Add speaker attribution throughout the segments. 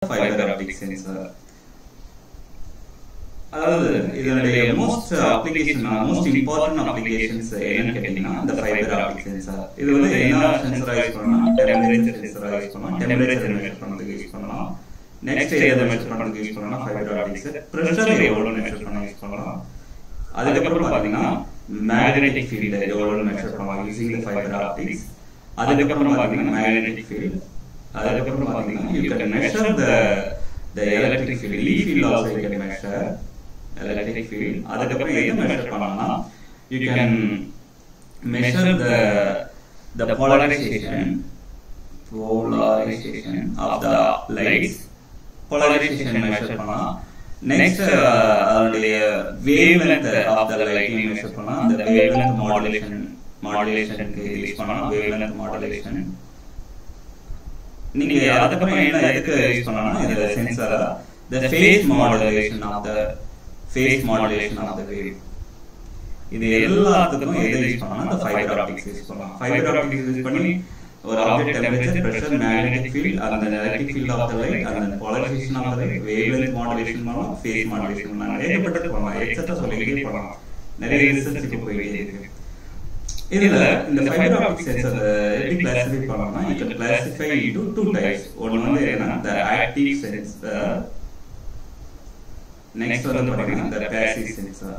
Speaker 1: Fibre optic sensor அதாவது இதனுடைய most application most important applications என்னன்னு கேட்டீங்கன்னா இந்த ஃபைபர் ஆப்டிக் சென்சார் இது வந்து என்ன சென்சரா யூஸ் பண்ணலாம் டெம்பரேச்சர் சென்சரா யூஸ் பண்ணலாம் டெம்பரேச்சர் மெஷர் பண்ணதுக்கு யூஸ் பண்ணலாம் நெக்ஸ்ட் எதை மெஷர் பண்ணதுக்கு யூஸ் பண்ணலாம் ஃபைபர் ஆப்டிக்ஸ் ப்ரெஷர் எவ்வளவு மெஷர் பண்ண யூஸ் பண்ணலாம் அதுக்கப்புறம் பாத்தீங்கன்னா மேக்னெட்டிக் ஃபீல்டு எவ்வளவு மெஷர் பண்ணலாம் யூசிங் த ஃபைபர் ஆப்டிக்ஸ் அதுக்கப்புறம் பாத்தீங்கன்னா மேக்னெட்டிக் ஃபீல்டு அதுக்கப்புறம் பாத்தீங்கன்னா you can measure the the electric field லீ field also you can measure electric field அதுக்கப்புறம் எது மெஷர் பண்ணலாம்னா you can measure the the polarization polarization of the lights polarization measure பண்ணலாம் next அதனுடைய வேவ் லென்த் ஆஃப் த லைட்டையும் measure பண்ணலாம் அந்த wavelength modulation மாடுலேஷனுக்கு யூஸ் பண்ணலாம் வேவ் லென்த் மாடுலேஷன் நீங்க அதுக்கப்புறம் என்ன எதுக்கு யூஸ் பண்ணலாம் இதுல sensor the phase modulation of the phase modulation of the wave இது எல்லாத்துக்கும் எதை யூஸ் பண்ணலாம் அந்த ஃபைபர் ஆப்டிக்ஸ் யூஸ் பண்ணலாம் ஃபைபர் ஆப்டிக்ஸ் யூஸ் பண்ணி ஒரு object temperature pressure magnetic field அந்த electric field of the light அந்த polarization of the light wavelength modulation பண்ணலாம் ஃபேஸ் மாடுலேஷன் பண்ணலாம் ஏகப்பட்டது பண்ணலாம் எக்ஸெட்ரா சொல்லிக்கிட்டே பண்ணலாம் நிறைய ரிசர்ச் இப்போ போயிட்டே இருக்கு இதுல இந்த ஃபைபர் ஆப்டிக் சென்சார் எப்படி கிளாசிஃபை பண்ணலாம்னா you can classify into two types ஒன்னு வந்து என்னன்னா த ஆக்டிவ் சென்சார் நெக்ஸ்ட் வந்து பாத்தீங்கன்னா த பேசிவ் சென்சார்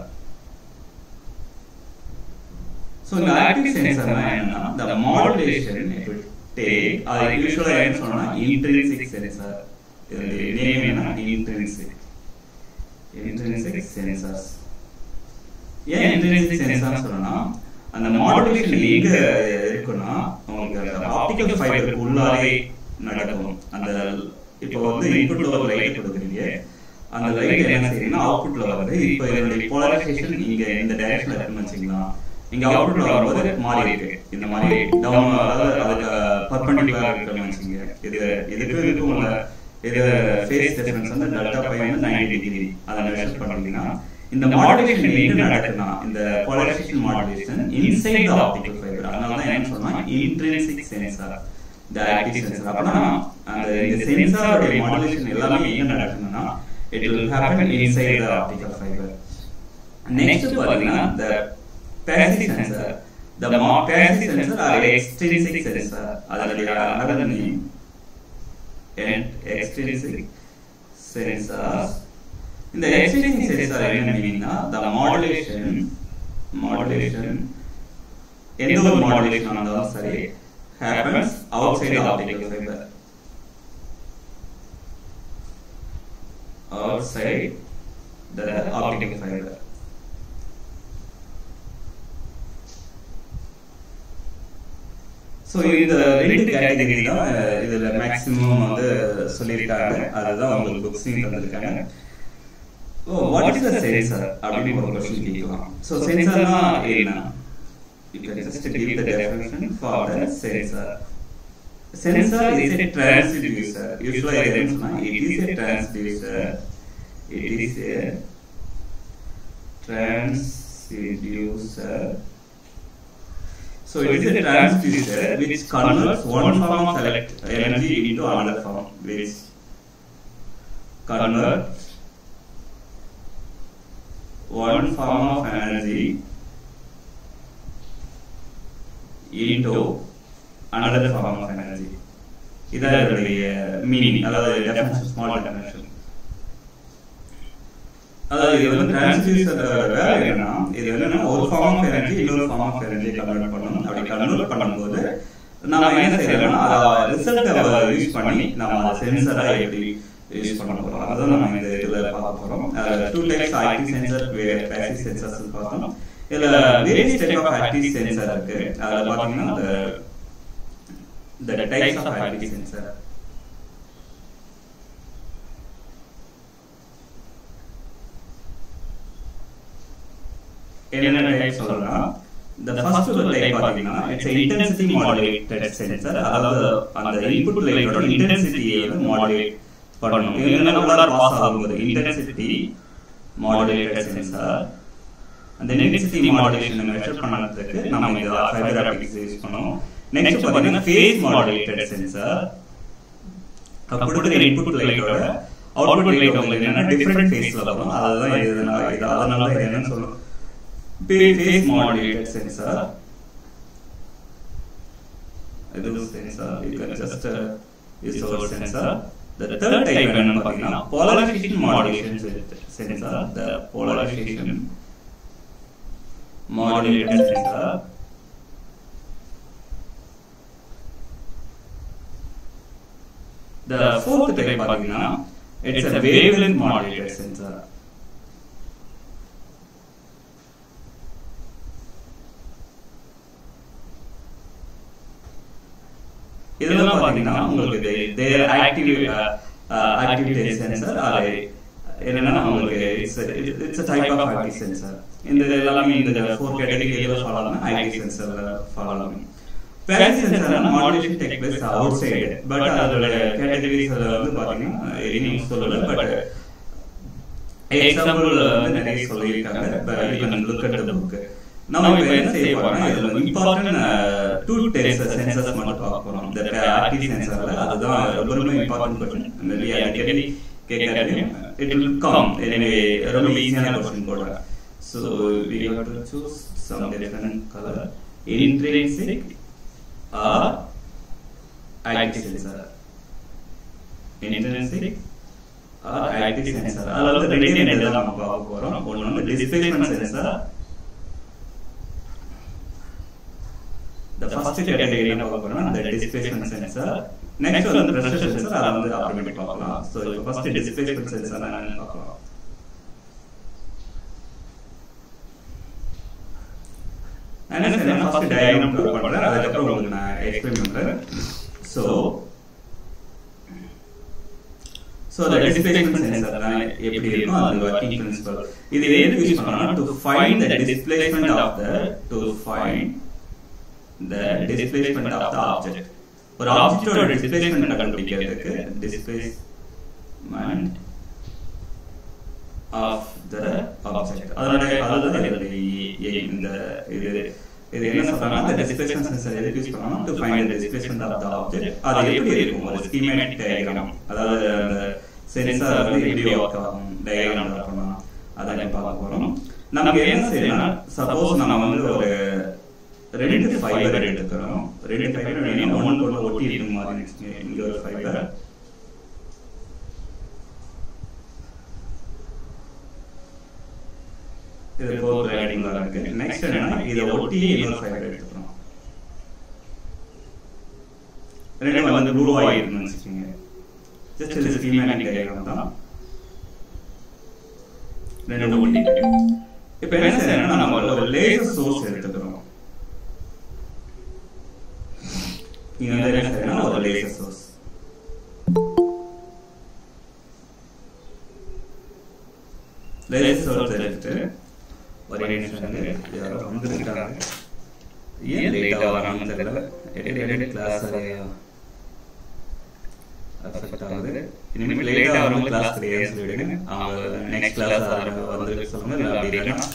Speaker 1: ஸோ இந்த ஆக்டிவ் சென்சார்னா என்னன்னா the modulation it will take அது யூஸ்வலாக என்ன சொன்னா இன்ட்ரின்சிக் சென்சார் இதனுடைய நேம் என்ன இன்ட்ரின்சிக் இன்ட்ரின்சிக் சென்சார்ஸ் ஏன் இன்ட்ரின்சிக் சென்சார் சொல்லணும்னா அந்த மாடுலேஷன் எங்க இருக்குன்னா உங்களுக்கு அந்த ஆப்டிக்கல் ஃபைபர் உள்ளாரே நடக்கும் அந்த இப்போ வந்து இன்புட்ல ஒரு லைட் கொடுக்குறீங்க அந்த லைட் என்ன செய்யுதுன்னா அவுட்புட்ல வந்து இப்போ இதனுடைய போலரைசேஷன் இங்க இந்த டைரக்ஷன்ல இருக்குன்னு வச்சுக்கலாம் இங்க அவுட்புட்ல வரும்போது மாறி இருக்கு இந்த மாதிரி டவுன் அதாவது அதுக்கு பர்பண்டிகுலரா இருக்குன்னு வச்சுங்க இது இதுக்கு இதுக்கு உள்ள இது ஃபேஸ் டிஃபரன்ஸ் வந்து டெல்டா பை வந்து 90 டிகிரி அதை மெஷர் பண்ணீங்கன்னா இந்த மாடுலேஷன் எங்க நடக்குதுன்னா இந்த polarization modulation inside the optical fibre அதனால தான் என்ன சொன்னா intrinsic sensor the active sensor அப்பனா அந்த இந்த சென்சாரோட மாடுலேஷன் எல்லாமே எங்க நடக்குதுன்னா it will happen inside the optical fibre next பாத்தீங்கன்னா the passive sensor the more passive sensor are extrinsic sensor அதனுடைய another name and extrinsic sensors இந்த extrinsic sensor என்ன மீனிங்னா the modulation modulation எந்த ஒரு modulation ஆனாலும் சரி happens outside the optical fiber outside the optical fiber ஸோ இந்த ரெண்டு கேட்டகரி தான் இதுல மேக்ஸிமம் வந்து சொல்லியிருக்காங்க அதுதான் உங்களுக்கு புக்ஸையும் தந்திருக்காங்க oh what is the sensor அப்படின்னு ஒரு கொஸ்டின் கேட்கலாம் ஸோ சென்சார்னா என்ன you can just give the definition for the sensor sensor is a transducer usually இது என்ன சொன்னா it is a transducer it is a transducer So it is a transducer which converts one form of elect energy into another form, which converts one form of energy into another form of energy. இதான் இதனுடைய meaning அதாவது definition small definition அதாவது இது வந்து transducer வேலை என்னன்னா இது என்னன்னா ஒரு ஃபார்ம் ஆஃப் எனர்ஜி இன்னொரு ஃபார்ம் ஆஃப் எனர்ஜி கன்வெர்ட் பண்ணணும் அப்படி கன்வெர்ட் பண்ணும்போது நம்ம என்ன செய்யறோம்னா அதை ரிசல்ட்டை யூஸ் பண்ணி நம்ம அதை சென்சரா எப்படி யூஸ் பண்ண போறோம் அதான் நம்ம இந்த இதுல பார்க்க போறோம் two types active sensor passive sensors பார்த்தோம் இதுல various type of active sensor இருக்கு அதுல பாத்தீங்கன்னா the types of active sensor என்னென்ன டைப் சொல்லலாம் the first ஒரு டைப் பாத்தீங்கன்னா இட்ஸ் இன்டென்சிட்டி மாடுலேட்டட் சென்சர் அதாவது அந்த இன்புட் லைட்டோட இன்டென்சிட்டியை வந்து மாடுலேட் பண்ணணும் இது என்னன்னா உள்ளார பாஸ் ஆகும்போது இன்டென்சிட்டி மாடுலேட்டட் சென்சார் அந்த இன்டென்சிட்டி மாடுலேஷன் மெஷர் பண்ணதுக்கு நம்ம இந்த ஃபைபர் ஆப்டிக்ஸ் யூஸ் பண்ணோம் நெக்ஸ்ட் பாத்தீங்கன்னா ஃபேஸ் மாடுலேட்டட் சென்சார் கொடுக்குற இன்புட் லைட்டோட அவுட்புட் லைட் உங்களுக்கு என்னன்னா டிஃப்ரெண்ட் ஃபேஸ்ல வரும் அதுதான் இது நான் இது அதனால இது என்னன்னு சொல்லுவோம் ஃபேஸ் மாடுலேட்டட் சென்சார் இது sensor you can just use our sensor the third type என்னன்னு பார்த்தீங்கன்னா polarization modulation sensor the polarization modulated sensor the fourth type பார்த்தீங்கன்னா it's a wavelength modulated sensor இதெல்லாம் பாத்தீங்கன்னா உங்களுக்கு தேர் ஆக்டிவ் ஆக்டிவிட்டி சென்சர் அது என்னன்னா உங்களுக்கு it's it's type of active sensor இந்த இது எல்லாமே இந்த ஃபோர் கேட்டகரியில ஃபாலோ ஆகும் ஆக்டிவ் சென்சர்ல ஃபாலோ ஆகும் பேசிவ் சென்சர்னா modulation take place outside but அதோட கேட்டகரிஸ் வந்து பாத்தீங்கன்னா இனியும் சொல்லல பட் எக்ஸாம்பிள் வந்து நிறைய சொல்லியிருக்காங்க you can look at the book நம்ம இப்ப என்ன செய்ய போறோம்னா இதுல இம்பார்ட்டன்ட் டூ டைப்ஸ் சென்சர்ஸ் மட்டும் பார்க்க போறோம் இந்த ஆக்டிவ் சென்சர்ல அதுதான் ரொம்ப ரொம்ப இம்பார்ட்டன்ட் क्वेश्चन மேபி அடிக்கடி கேட்கறது இட் வில் கம் எனவே ரொம்ப ஈஸியான क्वेश्चन கூட so we have to choose some different color intrinsic or active sensor intrinsic or active sensor அதுல வந்து ரெண்டே ரெண்டு தான் நம்ம பார்க்க போறோம் ஒன்னு வந்து displacement sensor the first category என்ன பார்க்க போறோம்னா அந்த displacement sensor next வந்து pressure sensor அத வந்து அப்புறமேட்டு பார்க்கலாம் so இப்போ first displacement sensor என்னன்னு பார்க்கலாம் நான் என்ன செய்யறேன் ஃபர்ஸ்ட் டயக்ராம் ட்ரா பண்றேன் அதுக்கப்புறம் உங்களுக்கு நான் எக்ஸ்பிளைன் பண்றேன் ஸோ ஸோ அந்த டிஸ்பிளேஸ்மெண்ட் சென்சார் தான் எப்படி இருக்கும் அது ஒர்க்கிங் பிரின்சிபல் இது எதுக்கு யூஸ் பண்ணலாம் to find the displacement of the to find the displacement of the object ஒரு ஆப்ஜெக்டோட டிஸ்பிளேஸ்மெண்ட் கண்டுபிடிக்கிறதுக்கு டிஸ்பிளேஸ்மெண்ட் ஆஃப் த ஆப்ஜெக்ட் அதனுடைய அதுதான் இதனுடைய இந்த இது இது என்ன சொல்றாங்கன்னா அந்த டிஸ்பிளேஸ்மெண்ட் சென்சார் எதுக்கு யூஸ் பண்ணணும் to find the displacement of the object அது எப்படி இருக்கும் ஒரு ஸ்கீமேட்டிக் டயக்ராம் அதாவது அந்த சென்சார் வந்து எப்படி ஒர்க் ஆகும் டயக்ராம் ட்ரா பண்ணலாம் அதான் பார்க்க போறோம் நமக்கு என்ன செய்யணும்னா சப்போஸ் நம்ம வந்து ஒரு ரெண்டு ஃபைபர் எடுக்கிறோம் ரெண்டு ஃபைபர் வேணும் ஒன்று ஒன்று ஒட்டி இருக்க மாதிரி வச்சுக்கோங்க இங்க ஒரு ஃபைபர் இது போர் ரைடிங் இருக்கு நெக்ஸ்ட் என்னன்னா இதை ஒட்டி இன்னொரு ஃபைபர் எடுத்துக்கிறோம் ரெண்டு வந்து ப்ளூ ஆயிருக்குன்னு வச்சுக்கோங்க ஜஸ்ட் இது ஸ்கீமேட்டிக் டயக்ராம் தான் ரெண்டு ஒட்டி இப்போ என்ன செய்யணும்னா நம்ம ஒரு லேசர் சோர்ஸ் எடுத்துக்கிறோம் இங்க வந்து என்ன செய்யணும் ஒரு லேசர் சோர்ஸ் லேசர் சோர்ஸ் எடுத்துட்டு ஒரே நிமிஷம் வந்து யாரோ வந்துருக்காங்க ஏன் லேட்டா வராங்கன்னு தெரியல எடிட் கிளாஸ் அஃபெக்ட் ஆகுது இனிமேல் லேட்டா வரவங்க கிளாஸ் கிடையாது சொல்லிடுங்க அவங்க நெக்ஸ்ட் கிளாஸ் வந்து சொல்லுங்க இல்லை அப்படி இல்லைன்னா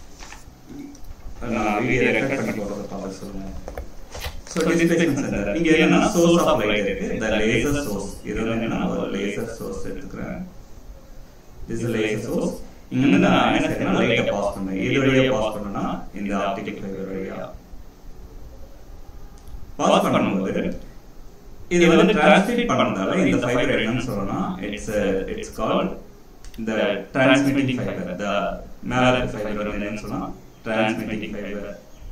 Speaker 1: நான் வீடியோ ரெக்கார்ட் பண்ணி போகிறத பார்த்து சொல்லுங்க ஸோ டிஸ்பிளேஸ்மெண்ட் சென்டர் இங்க என்னன்னா சோர்ஸ் ஆஃப் லைட் இருக்கு இந்த லேசர் சோர்ஸ் இது என்னன்னா ஒரு லேசர் சோர்ஸ் எடுத்துக்கிறேன் திஸ் லேசர் சோர்ஸ் இங்க இருந்து நான் என்ன செய்யறேன்னா லைட்டை பாஸ் பண்ணேன் இது வழியா பாஸ் பண்ணனா இந்த ஆப்டிகல் ஃபைபர் வழியா பாஸ் பண்ணும்போது இது வந்து டிரான்ஸ்மிட் பண்ணதால இந்த ஃபைபர் என்னன்னு சொல்லலாம் இட்ஸ் இட்ஸ் கால்ட் இந்த டிரான்ஸ்மிட்டிங் ஃபைபர் த மேல ஃபைபர் வந்து என்னன்னு சொன்னா டிரான்ஸ்மிட்டிங் ஃபைபர்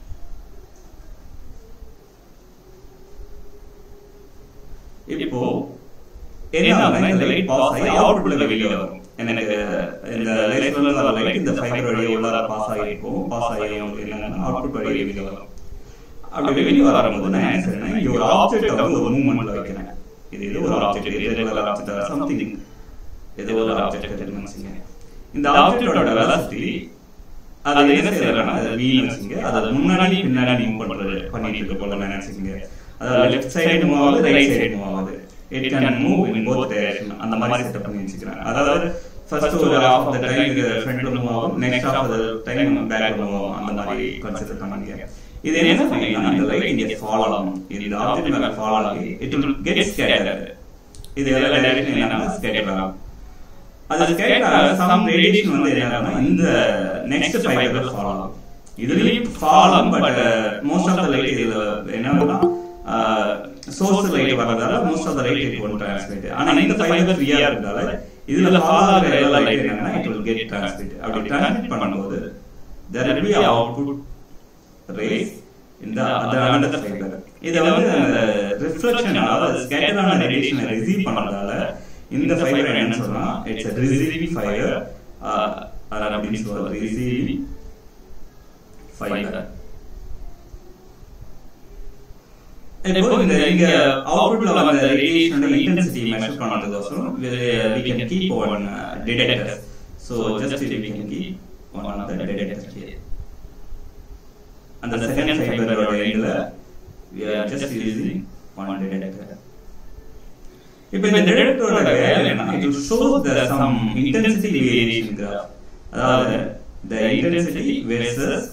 Speaker 1: இப்போ என்ன ஆகுதுன்னா இந்த லைட் பாஸ் ஆகி அவுட்புட்ல வெளியே வரும் எனக்கு இந்த லைட்ல வர லைட் இந்த ஃபைபர் வழியா உள்ளார பாஸ் ஆகிருக்கும் பாஸ் ஆகி என்னன்னா அவுட்புட் வழியா வெளியே வரும் அப்படி வெளியே வரும்போது நான் என்ன செய்யறேன் இங்க ஒரு ஆப்ஜெக்ட் வந்து ஒரு மூவ்மெண்ட்ல வைக்கிறேன் இது ஏதோ ஒரு ஆப்ஜெக்ட் இது ரெகுலர் ஆப்ஜெக்ட் சம்திங் ஏதோ ஒரு ஆப்ஜெக்ட் வச்சுங்க இந்த ஆப்ஜெக்டோட வெலாசிட்டி அது என்ன செய்யறேன்னா அது வீண் வச்சுங்க அது முன்னாடி பின்னாடி மூவ் பண்றது பண்ணிட்டு இருக்க போல நினைச்சுங்க அதாவது லெஃப்ட் சைடு மூவ் ஆகுது ரைட் சைடு மூவ் ஆகுது it can move in both direction அந்த மாதிரி செட்டப் பண்ணி வச்சுக்கிறேன் அதாவது ஃபர்ஸ்ட் ஒரு ஆஃப் ஆஃப் த டைம் இது ஃப்ரண்ட்ல மூவ் ஆகும் நெக்ஸ்ட் ஆஃப் த டைம் பேக்ல மூவ் ஆகும் அந்த மாதிரி கன்சிடர் பண்ணிக்க இது என்ன பண்ணீங்கன்னா இந்த லைட் இங்க ஃபாலோ ஆகும் இந்த ஆப்ஜெக்ட் மேல ஃபாலோ ஆகி இட் வில் கெட் ஸ்கேட்டர்ட் இது எல்லா டைரக்ஷன் என்னன்னா ஸ்கேட்டர் ஆகும் அது ஸ்கேட்டர் ஆக சம் ரேடியேஷன் வந்து என்னன்னா இந்த நெக்ஸ்ட் ஃபைபர்ல ஃபாலோ ஆகும் இதுலயும் ஃபாலோ ஆகும் but most of the light இதுல என்னன்னா சோர்ஸ் லைட் வரதால most of the light it won't transmit ஆனா இந்த ஃபைபர் ஃப்ரீயா இருக்கதால இதுல ஃபாலோ ஆகிற எல்லா லைட் என்னன்னா இட் வில் கெட் டிரான்ஸ்மிட் அப்படி டிரான்ஸ்மிட் பண்ணும்போது there will be output rays in the other another fiber இத வந்து அந்த ரிஃப்ளெக்ஷன் அதாவது ஸ்கேட்டர் ஆன ரேடியேஷனை ரிசீவ் பண்ணதால இந்த ஃபைபர் என்னன்னு சொன்னா இட்ஸ் a ரிசீவிங் ஃபைபர் அப்படின்னு சொல்லுவாங்க ரிசீவிங் ஃபைபர் இப்போ இந்த இங்க அவுட்புட்ல வந்த ரேடியேஷனோட இன்டென்சிட்டி மெஷர் பண்ணதுக்கோசரம் we can keep one uh, detector so just we can keep one of the detector here அந்த செகண்ட் ஃபைபரோட எண்ட்ல we are just using one detector இப்போ இந்த டிடெக்டரோட வேலை என்ன it will show the some intensity variation graph அதாவது the intensity versus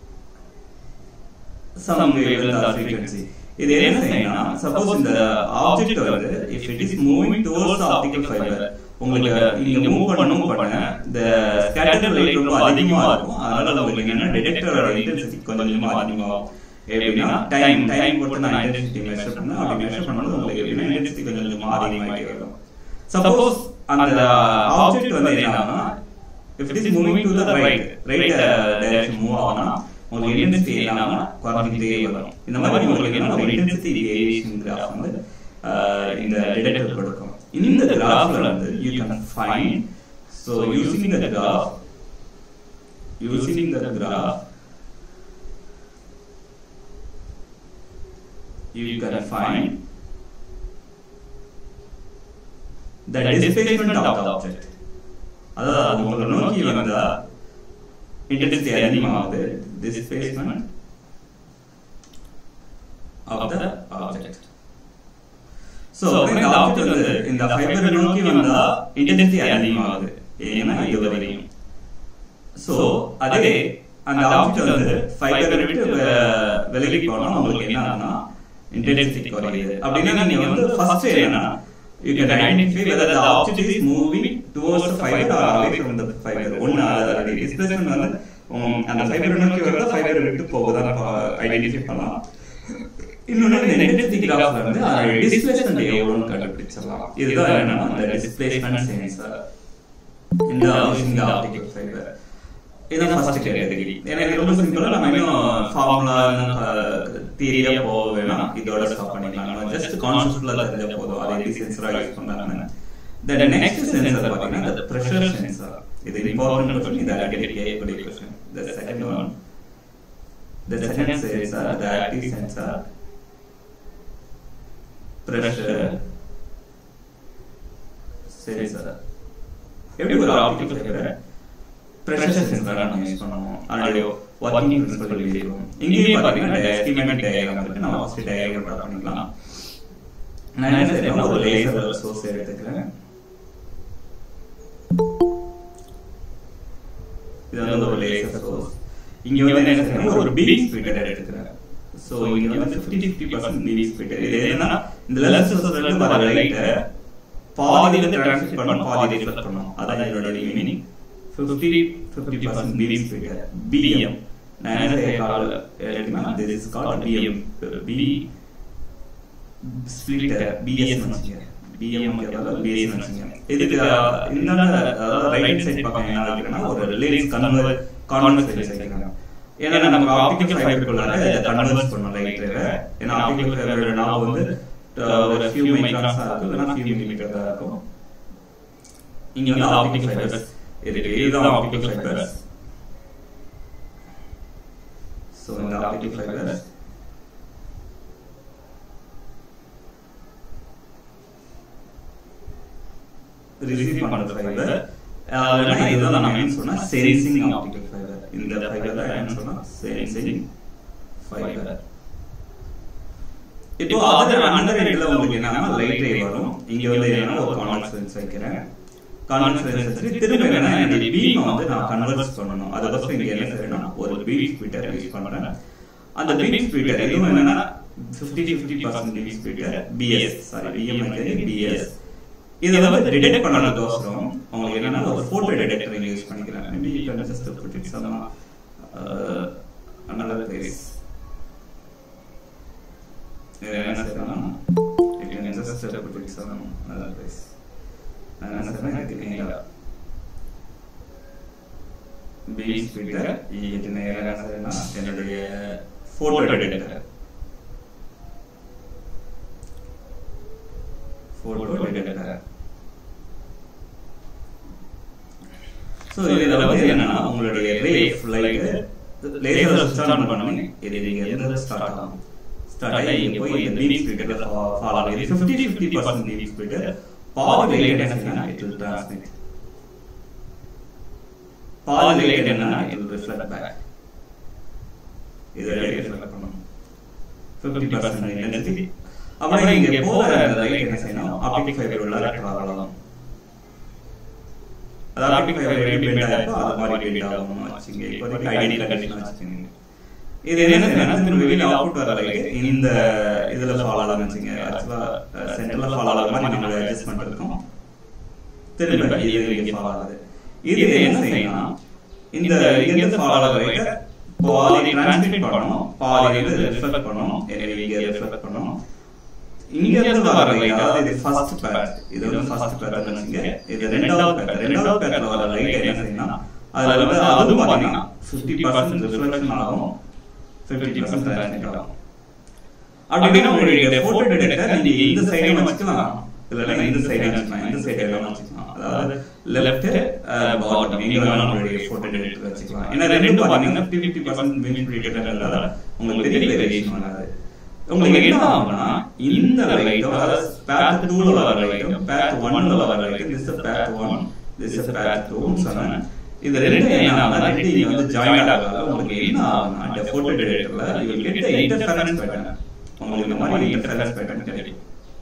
Speaker 1: some wavelength or frequency இது என்ன செய்யணும் சப்போஸ் இந்த ஆப்ஜெக்ட் வந்து if it is moving towards optical fibre உங்களுக்கு நீங்க மூவ் பண்ண மூவ் பண்ண இந்த ஸ்கேட்டர் லைட் ரொம்ப அதிகமா இருக்கும் அதனால உங்களுக்கு என்ன டிடெக்டரோட இன்டென்சிட்டி கொஞ்சம் கொஞ்சமா அதிகமாகும் எப்படின்னா டைம் டைம் போட்டு நான் இன்டென்சிட்டி மெஷர் பண்ணேன் அப்படி மெஷர் பண்ணும்போது உங்களுக்கு எப்படின்னா இன்டென்சிட்டி கொஞ்சம் கொஞ்சமா அதிகமாகிட்டே வரும் சப்போஸ் அந்த ஆப்ஜெக்ட் வந்து என்னன்னா if it is moving to the right right uh, direction move ஆகும்னா உங்களுக்கு இன்டென்சிட்டி என்னன்னா குறைஞ்சிட்டே வரும் இந்த மாதிரி உங்களுக்கு என்ன ஒரு இன்டென்சிட்டி வேரியேஷன் கிராஃப் வந்து uh, இந்த டிடெக்டர் கொடுக்கும் இந்த கிராஃப்ல வந்து you can find so using the graph using the graph you can find the displacement of the object அதாவது உங்களை நோக்கி வந்தா இன்டென்சிட்டி அதிகமாகுது displacement of the object so இந்த ஆப்ஜெக்ட் வந்து இந்த ஃபைபர் நோக்கி வந்தா இன்டென்சிட்டி அதிகமாகுது ஏன்னா இது வரையும் சோ அதே அந்த ஆப்ஜெக்ட் வந்து ஃபைபரை விட்டு வெ- விலகி போனா உங்களுக்கு என்ன ஆகும்னா இன்டென்சிட்டி குறையுது அப்படின்னா நீங்க வந்து ஃபர்ஸ்ட் என்னன்னா you can identify whether the object is moving towards the fiber or away from the fiber ஒன்னு அதோட displacement வந்து உம், அந்த ஃபைபர் நோக்கி வரத ஃபைபர் விட்டு போகுதான்னு ஐடென்டிஃபை பண்ணலாம் இன்னொன்னு இந்த இன்டென்சிட்டி கிராஃப்ல வந்து அதோட டிஸ்பிளேஸ்மெண்ட் எவ்வளவுன்னு கண்டுபிடிச்சிடலாம் இதுதான் என்னன்னா அந்த டிஸ்பிளேஸ்மெண்ட் சென்சார் இந்த இந்த ஆப்டிகல் ஃபைபர் இதான் ஃபர்ஸ்ட் கேட்டகரி ஏன்னா இது ரொம்ப சிம்பிளா நம்ம இன்னும் ஃபார்முலா தியரியா போக வேணாம் இதோட ஸ்டாப் பண்ணிக்கலாம் நம்ம ஜஸ்ட் கான்செப்ட்ல தெரிஞ்ச போதும் அதை எப்படி சென்சரா யூஸ் பண்றாங்கன்னு தென் நெக்ஸ்ட் சென்சர் பாத்தீங்கன்னா the pressure sensor இது இம்பார்ட்டன்ட் கொஸ்டின் இது அடிக்கடி கேட்கக்கூடிய question the second one the second sensor the active sensor pressure sensor எப்படி ஒரு ஆப்டிகல் ஃபைபர் ப்ரெஷர் சென்சாரா நம்ம யூஸ் பண்ணுவோம் அதனுடைய ஒர்க்கிங் பிரின்சிபல் இருக்கும் இங்கேயே பாத்தீங்கன்னா ஸ்கீமேட்டிக் டயக்ராம் இருக்கு நம்ம ஃபர்ஸ்ட் டயக்ராம் ட்ரா பண்ணிக்கலாம் நான் என்ன செய்யறேன்னா ஒரு லேசர் சோர்ஸ் எடுத்துக்கிறேன் இது வந்து ஒரு லேசர் சோர்ஸ் இங்க வந்து என்ன செய்யறேன்னா ஒரு பீம் ஸ்பிளிட்டர் எடுத்துக்கிறேன் சோ இங்க வந்து 50 50% பீம் ஸ்பிளிட்டர் இது என்னன்னா இந்த லேசர் சோர்ஸ்ல இருந்து வர லைட்டை பாதி வந்து டிரான்ஸ்மிட் பண்ணணும் பாதி ரிஃப்ளெக்ட் பண்ணணும் அதான் இதோட மீனிங் 50 50% beam splitter BM நான் என்ன செய்ய கால் எழுதினா this is called BM B splitter BS வச்சுங்க BM அதாவது BS வச்சுங்க இதுக்கு இந்த அதாவது ரைட் சைடு பக்கம் என்ன இருக்குன்னா ஒரு லேஸ் கன்வெர்ட் கான்வெர்ஸ் லேஸ் வைக்கிறாங்க ஏன்னா நம்ம ஆப்டிகல் ஃபைபருக்குள்ளார இதை கன்வெர்ஸ் பண்ணணும் லைட் ஏன்னா ஆப்டிகல் ஃபைபர் நாம வந்து அஹ், ஒரு ஃபியூ மைக்ரான்ஸ் இருக்கும் இல்லைன்னா ஃபியூ மில்லிமீட்டர் தான் இருக்கும் இங்க வந்து ஆப்டிகல் ஃபைபர்ஸ் இருக்கு இதுதான் ஆப்டிகல் ஃபைபர்ஸ் ஸோ இந்த ஆப்டிகல் ஃபைபர்ஸ் ரிசீவ் பண்ற ஃபைபர் இதுதான் நம்ம என்ன சொன்னா சென்சிங் ஆப்டிகல் ஃபைபர் இந்த ஃபைபர் தான் என்ன சொன்னா சென்சிங் ஃபைபர் இப்போ அதர் அண்டர் எண்ட்ல உங்களுக்கு என்னன்னா லைட் ரே வரும் இங்க வந்து என்னன்னா ஒரு கான்வெக்ஸ் வைக்கிறேன் கான்வெக்ஸ் வச்சு திரும்ப என்னன்னா என்னுடைய பீம் வந்து நான் கன்வெர்ஸ் பண்ணணும் அதுக்கப்புறம் இங்க என்ன செய்யணும் ஒரு பீம் ஸ்பிளிட்டர் யூஸ் பண்றேன் அந்த பீம் ஸ்பிளிட்டர் இதுவும் என்னன்னா 50 50% beam splitter BS sorry BM BS இதை வந்து டிடெக்ட் பண்ணதுக்கோசரம் உங்களுக்கு என்னன்னா ஒரு ஃபோட்டோ டிடெக்டர் யூஸ் பண்ணிக்கிறாங்க maybe you can just put it some another place இது என்ன செய்யலாம் you can just put it some another place நான் என்ன செய்யறேன் இதுக்கு நேரா பீச் கிட்ட இதுக்கு நேரா என்ன செய்யலாம் என்னுடைய photo detector photo detector so இதில் வந்து என்னன்னா உங்களுடைய ரேஃப் லைட் லேசர் ஸ்விட்ச் ஆன் பண்ணணும் இது நீங்க எந்த ஸ்டார்ட் ஆகும் ஸ்டார்ட் ஆகி இங்க போய் இந்த பீம் ஸ்பீக்கர்ல ஃபாலோ ஆகும் இது 50 50% பீம் ஸ்பீக்கர் பாதி லைட் என்ன செய்யணும் இட் வில் டிரான்ஸ்மிட் பாதி லைட் என்னன்னா இட் வில் ரிஃப்ளெக்ட் பேக் இது ரிஃப்ளெக்ட் பண்ணணும் 50% இன்டென்சிட்டி அப்புறம் இங்க போற அந்த லைட் என்ன செய்யணும் ஆப்டிக் ஃபைபர் உள்ள ட்ராவல் ஆகும் அதாவது ஆப்டிக் ஃபைபர் எப்படி பெண்ட் ஆகும் அது மாதிரி பெண்ட் ஆகும் வச்சுங்க இப்போதைக்கு ஐடியல் கண்டிஷன் வச்சுக்கோங்க இது என்ன செய்யணும் திரும்ப வெளியில அவுட் வர லைட் இந்த இதுல ஃபாலோ ஆகும் வச்சுங்க ஆக்சுவலா சென்டர்ல ஃபாலோ ஆகிற மாதிரி நம்ம அட்ஜஸ்ட் பண்ணிருக்கோம் திரும்ப இது இங்க ஃபாலோ ஆகுது இது என்ன செய்யணும் இந்த இங்க இருந்து ஃபாலோ ஆகிற லைட் பாதி டிரான்ஸ்மிட் பண்ணணும் பாதி வந்து ரிஃப்ளெக்ட் பண்ணணும் எனவே இங்க ரிஃப்ளெக்ட் பண்ணணும் இங்க இருந்து வர லைட் அதாவது இது ஃபர்ஸ்ட் பேட் இது வந்து ஃபர்ஸ்ட் பேட் வச்சுங்க இது ரெண்டாவது பேட் ரெண்டாவது பேட்ல வர லைட் என்ன செய்யணும் அதுல வந்து அதுவும் பாத்தீங்கன்னா 50% ரிஃப்ளெக்ஷன் ஆகும் 50% டிரான்ஸ்மிட் ஆகும் அப்படின்னா உங்களுடைய போட்டோ டிடெக்டர் நீங்க இந்த சைடு வச்சுக்கலாம் இல்ல இந்த சைடு வச்சுக்கலாம் இந்த சைடு எல்லாம் வச்சுக்கலாம் அதாவது லெஃப்ட் பாட்டம் எங்க வேணாலும் உங்களுடைய போட்டோ டிடெக்டர் வச்சுக்கலாம் ஏன்னா ரெண்டும் பாத்தீங்கன்னா 50% மீன் டிடெக்டர்னால உங்களுக்கு பெரிய வேரியேஷன் வராது உங்களுக்கு என்ன ஆகும்னா இந்த லைட்டும் அதாவது பேத் டூல வர லைட்டும் பேத் ஒன்ல வர லைட்டும் this path one this path two சொன்னேன் இது ரெண்டு என்ன ஆகும்னா ரெண்டு இங்க வந்து ஜாயிண்ட் ஆகாத உங்களுக்கு என்ன ஆகும்னா இந்த போட்டோ டிடெக்டர்ல you will get the interference pattern உங்களுக்கு இந்த மாதிரி இன்டர்ஃபரன்ஸ் பேட்டர்ன் கிடைக்கும்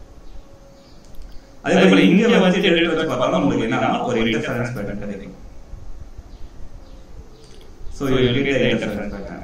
Speaker 1: அதே போல இங்க வச்சு எடுத்து வச்சு பார்த்தாலும் உங்களுக்கு என்ன ஒரு இன்டர்ஃபரன்ஸ் பேட்டர்ன் கிடைக்கும் so you will get the interference pattern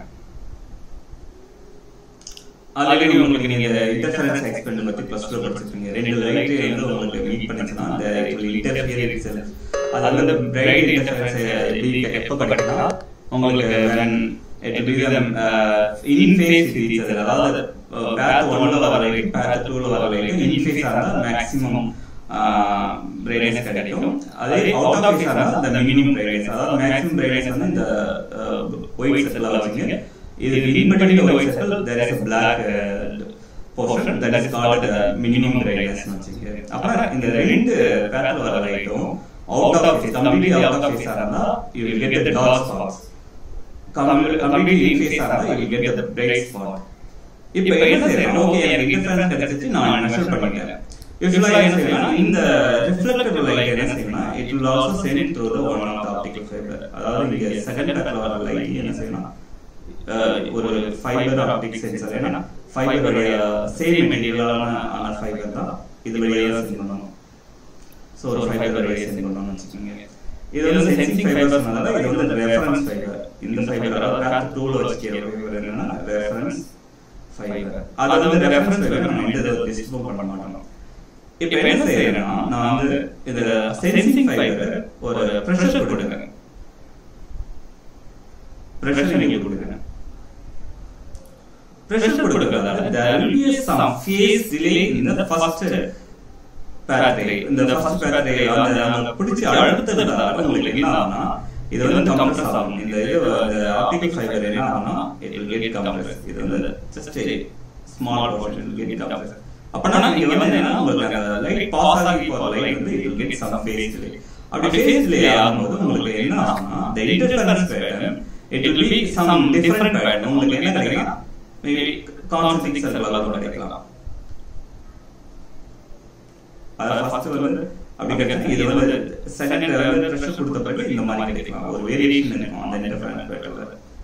Speaker 1: already உங்களுக்கு நீங்க இன்டர்ஃபரன்ஸ் எக்ஸ்பெரிமெண்ட் பத்தி பிளஸ் டூ படிச்சிருக்கீங்க ரெண்டு லைட் வந்து உங்களுக்கு மீட் பண்ணுச்சுன்னா அந்த இன்டர்ஃபியர் இட்செல்ஃப் அது வந்து பிரைட் இன்டர்ஃபரன்ஸ் எப்படி எப்போ கிடைக்கும்னா உங்களுக்கு when it will be them uh, in phase with each other அதாவது பேத் ஒன்ல வர லைட் பேத் டூல வர லைட் இன் ஃபேஸ் இருந்தா மேக்ஸிமம் பிரைட்னஸ் கிடைக்கும் அதே அவுட் ஆஃப் ஃபேஸ் இருந்தா அந்த மினிமம் பிரைட்னஸ் அதாவது மேக்ஸிமம் பிரைட்னஸ் வந்து இந்த ஒயிட் செல்ல வச்சுங்க இது in between the white cell there is a black uh, portion that is called uh, minimum brightness வச்சுங்க அப்புறம் இந்த ரெண்டு பேட்ல வர லைட்டும் out of phase completely out of phase இருந்தா you will get the dark spots completely in phase இருந்தா you will get the bright spot இப்போ என்ன செய்யணும் ஓகே எனக்கு இன்டர்ஃபரன்ஸ் கிடைச்சிச்சு நான் மெஷர் பண்ணிக்கிறேன் யூசுவலா என்ன செய்யணும் இந்த ரிஃப்ளெக்டர் லைட் என்ன செய்யணும் it will also send it through the one of the optical fiber அதாவது இங்க செகண்ட் பேட்ல வர லைட் என்ன செய்யணும் ஒரு ஃபைபர் ஆப்டிக் சென்சார் ஏன்னா ஃபைபருடைய சேம் மெட்டீரியலான ஆன ஃபைபர் தான் இது வழியா சென்ட் பண்ணணும் ஸோ ஒரு ஃபைபர் வழியா சென்ட் பண்ணணும்னு வச்சுக்கோங்க இது வந்து சென்சிங் ஃபைபர்ஸ்னால இது வந்து ரெஃபரன்ஸ் ஃபைபர் இந்த ஃபைபர் அதாவது பேத் டூல வச்சுக்கிற ஃபைபர் என்னன்னா ரெஃபரன்ஸ் ஃபைபர் அது வந்து ரெஃபரன்ஸ் ஃபைபர் நம்ம இந்த டிஸ்பிளே பண்ண மாட்டோம் இப்போ என்ன செய்யறேன்னா நான் வந்து இது சென்சிங் ஃபைபர் ஒரு ப்ரெஷர் கொடுக்குறேன் ப்ரெஷர் நீங்க கொடுக்குறேன் pressure கொடுக்கறதால there will be some phase delay in the first path ray இந்த first path ray அந்த அந்த பிடிச்சி அழுத்ததுனால உங்களுக்கு என்ன ஆகும்னா இது வந்து கம்ப்ரஸ் ஆகும் இந்த இது ஆப்டிகல் ஃபைபர் என்ன ஆகும்னா it will get compressed இது வந்து just a small portion will get compressed அப்பனா நீங்க வந்து என்ன உங்களுக்கு அந்த லைட் பாஸ் ஆகி போற லைட் வந்து it will get some phase delay அப்படி phase delay ஆகும்போது உங்களுக்கு என்ன ஆகும்னா the interference pattern it will be some different pattern உங்களுக்கு என்ன கிடைக்கும் மேபி கான்சென்ட்ரிக் சர்க்கிளாக கூட கிடைக்கலாம் அது ஃபர்ஸ்ட் வந்து அப்படி கிடைக்கும் இது வந்து செகண்ட் வந்து ப்ரெஷர் கொடுத்த பிறகு இந்த மாதிரி கிடைக்கலாம் ஒரு வேரியேஷன் இருக்கும் அந்த இன்டர்ஃபரன்ஸ் பேட்டர்ல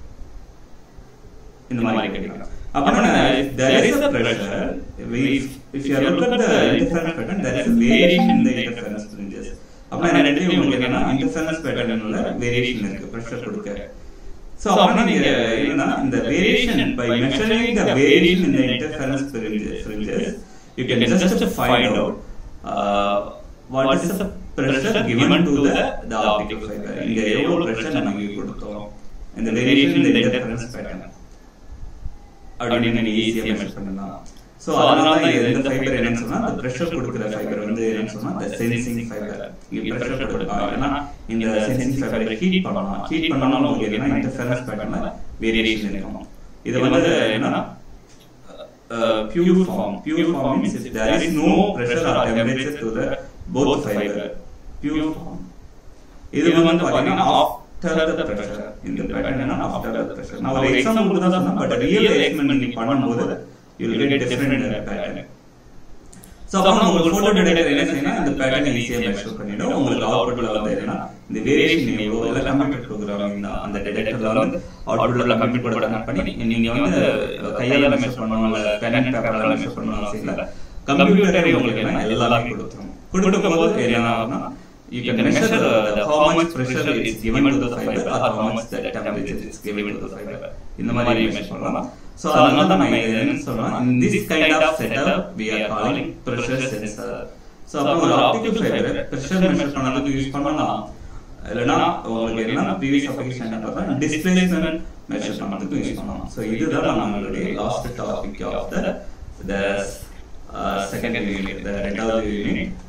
Speaker 1: இந்த மாதிரி கிடைக்கலாம் அப்பனா there is a pressure if if you look at the interference pattern there is a variation in the interference fringes அப்பனா ரெண்டுலயும் உங்களுக்கு என்னன்னா interference patternல வேரியேஷன் இருக்கு ப்ரெஷர் கொடுக்க So, அப்பனா நீங்க என்னன்னா இந்த variation by measuring the variation in the interference fringes, fringes you can just find out uh, what is the pressure given to the the optical fiber இங்க எவ்வளவு pressure நம்ம இங்க கொடுத்தோம் இந்த variation in the interference pattern அப்படின்னு நீங்க ஈஸியா measure பண்ணலாம் சோ அதனால தான் இது இந்த ஃபைபர் என்னன்னு சொன்னா அந்த பிரஷர் கொடுக்கிற ஃபைபர் வந்து என்னன்னு சொன்னா அந்த சென்சிங் ஃபைபர் இங்க பிரஷர் கொடுக்கலாம் ஏன்னா இந்த சென்சிங் ஃபைபரை ஹீட் பண்ணலாம் ஹீட் பண்ணாலும் உங்களுக்கு என்ன இன்டர்ஃபரன்ஸ் பேட்டர்ன்ல வேரியேஷன் இருக்கும் இது வந்து என்னன்னா pure form pure form means if there is no pressure or temperature to the both fiber pure form இது வந்து பாத்தீங்கன்னா after the pressure இந்த pattern என்ன after the pressure நான் ஒரு எக்ஸாம்பிள் தான் சொன்னேன் பட் ரியல் எக்ஸ்பெரிமெண்ட் நீங்க பண்ணும்போது you will get different pattern so அப்ப நம்ம ஒரு போட்டோ டிடெக்டர் என்ன செய்யணும் இந்த பேட்டர்ன் ஈஸியா மெஷர் பண்ணிடும் உங்களுக்கு அவுட்புட்ல வந்து என்னன்னா இந்த வேரியேஷன் எவ்வளவு எல்லாம் கம்ப்யூட்டர் ப்ரோக்ராமிங் தான் அந்த டிடெக்டர்ல வந்து அவுட்புட்ல கம்ப்யூட்டர் கூட கனெக்ட் பண்ணி நீங்க வந்து கையால மெஷர் பண்ணணும் இல்ல பென் அண்ட் பேப்பர்ல மெஷர் பண்ணணும் அவசியம் இல்ல கம்ப்யூட்டரே உங்களுக்கு என்ன எல்லாமே கொடுத்துரும் கொடுக்கும்போது என்ன ஆகும்னா you can measure the, the how much pressure is given to the fiber or how much the temperature is given to the fiber இந்த மாதிரி மெஷர் பண்ணலாம் so அதனால தான் நம்ம இது என்ன சொல்றோம் in this kind of setup we are calling pressure sensor so அப்போ ஒரு ஆப்டிகல் ஃபைபர் pressure measure பண்ணதுக்கு யூஸ் பண்ணலாம் இல்லனா உங்களுக்கு என்ன ப்ரீவியஸ் அப்ளிகேஷன் என்ன பார்த்தா டிஸ்பிளேஸ்மென்ட் மெஷர் பண்ணதுக்கு யூஸ் பண்ணலாம் so இதுதான் நம்மளுடைய last topic of the the second unit ரெண்டாவது யூனிட்